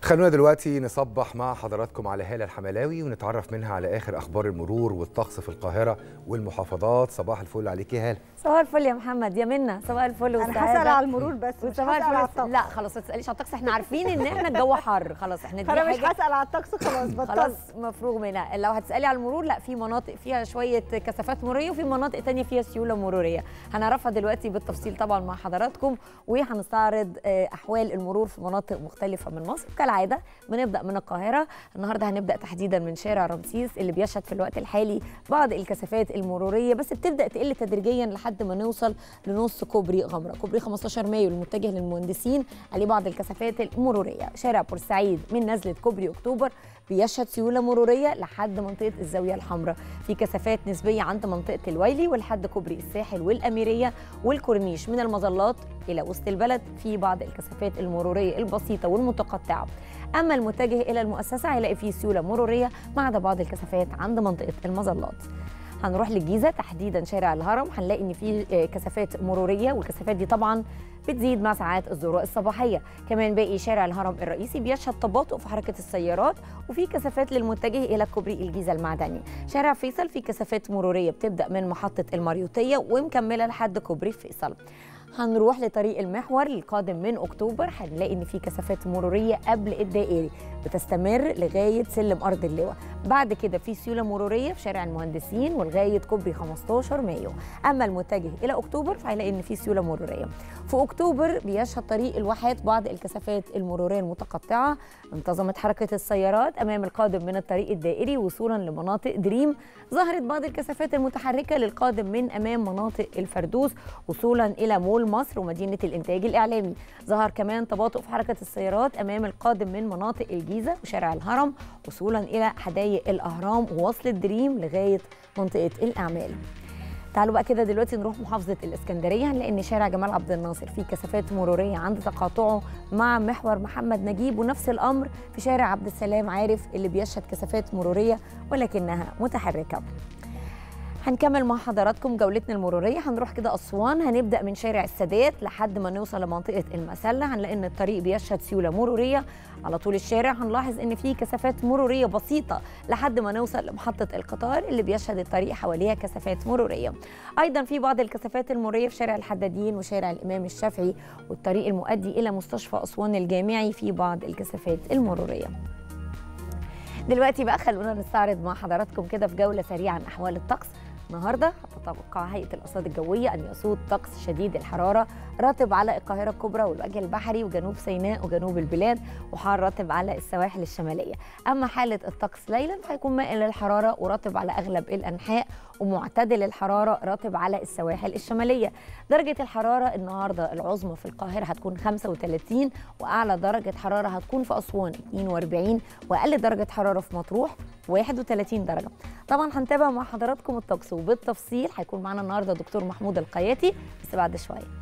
خلونا دلوقتي نصبح مع حضراتكم على هالة الحملاوي ونتعرف منها على آخر أخبار المرور والطقس في القاهرة والمحافظات صباح الفل عليك يا هالة صباح الفل يا محمد يا منى صباح الفل انا هسال على المرور بس مش وصباح هسال على الفل الطقس لا خلاص ما تساليش على الطقس احنا عارفين ان احنا الجو حر خلاص احنا دي انا مش حاجة هسال على الطقس خلاص خلاص بطلت مفروغ منها لو هتسالي على المرور لا في مناطق فيها شويه كثافات مروريه وفي مناطق تانية فيها سيوله مروريه هنعرفها دلوقتي بالتفصيل طبعا مع حضراتكم وهنستعرض آه، احوال المرور في مناطق مختلفه من مصر كالعاده بنبدا من القاهره النهارده هنبدا تحديدا من شارع رمسيس اللي بيشهد في الوقت الحالي بعض الكثافات المروريه بس بتبدا تقل تدريجيا لحد ما نوصل لنص كوبري غمره كوبري 15 مايو المتجه للمهندسين عليه بعض الكثافات المروريه شارع بورسعيد من نزله كوبري اكتوبر بيشهد سيوله مروريه لحد منطقه الزاويه الحمراء في كثافات نسبيه عند منطقه الويلي ولحد كوبري الساحل والاميريه والكورنيش من المظلات الى وسط البلد في بعض الكثافات المروريه البسيطه والمتقطعه اما المتجه الى المؤسسه هيلاقي فيه سيوله مروريه ما عدا بعض الكثافات عند منطقه المظلات هنروح للجيزه تحديدا شارع الهرم هنلاقي ان في آه، كثافات مروريه والكثافات دي طبعا بتزيد مع ساعات الذروه الصباحيه كمان باقي شارع الهرم الرئيسي بيشهد تباطؤ في حركه السيارات وفي كثافات للمتجه الى كوبري الجيزه المعدني شارع فيصل في كثافات مروريه بتبدا من محطه الماريوتيه ومكمله لحد كوبري فيصل هنروح لطريق المحور القادم من اكتوبر هنلاقي ان في كثافات مروريه قبل الدائري بتستمر لغايه سلم ارض اللواء بعد كده في سيوله مروريه في شارع المهندسين ولغايه كوبري 15 مايو اما المتجه الى اكتوبر فهيلاقي ان في سيوله مروريه في اكتوبر بيشهد طريق الواحات بعض الكثافات المروريه المتقطعه انتظمت حركه السيارات امام القادم من الطريق الدائري وصولا لمناطق دريم ظهرت بعض الكثافات المتحركه للقادم من امام مناطق الفردوس وصولا الى مول مصر ومدينه الانتاج الاعلامي ظهر كمان تباطؤ في حركه السيارات امام القادم من مناطق الجيزه وشارع الهرم وصولا الى حدائق الاهرام ووصل الدريم لغايه منطقه الاعمال تعالوا بقى كده دلوقتي نروح محافظه الاسكندريه هنلاقي ان شارع جمال عبد الناصر فيه كثافات مروريه عند تقاطعه مع محور محمد نجيب ونفس الامر في شارع عبد السلام عارف اللي بيشهد كثافات مروريه ولكنها متحركه هنكمل مع حضراتكم جولتنا المروريه هنروح كده اسوان هنبدا من شارع السادات لحد ما نوصل لمنطقه المسله هنلاقي ان الطريق بيشهد سيوله مروريه على طول الشارع هنلاحظ ان في كثافات مروريه بسيطه لحد ما نوصل لمحطه القطار اللي بيشهد الطريق حواليها كثافات مروريه ايضا في بعض الكثافات المروريه في شارع الحدادين وشارع الامام الشافعي والطريق المؤدي الى مستشفى اسوان الجامعي في بعض الكثافات المروريه دلوقتي بقى خلونا نستعرض مع حضراتكم كده في جوله سريعه عن احوال الطقس النهارده هتتوقع هيئه الارصاد الجويه ان يسود طقس شديد الحراره راتب على القاهره الكبرى والوجه البحري وجنوب سيناء وجنوب البلاد وحار راتب على السواحل الشماليه اما حاله الطقس ليلا فهيكون مائل للحراره وراتب على اغلب الانحاء ومعتدل الحراره راتب على السواحل الشماليه درجه الحراره النهارده العظمى في القاهره هتكون 35 واعلى درجه حراره هتكون في اسوان 42 واقل درجه حراره في مطروح 31 درجه طبعا هنتابع مع حضراتكم الطقس وبالتفصيل هيكون معانا النهارده دكتور محمود القياتي بس بعد شويه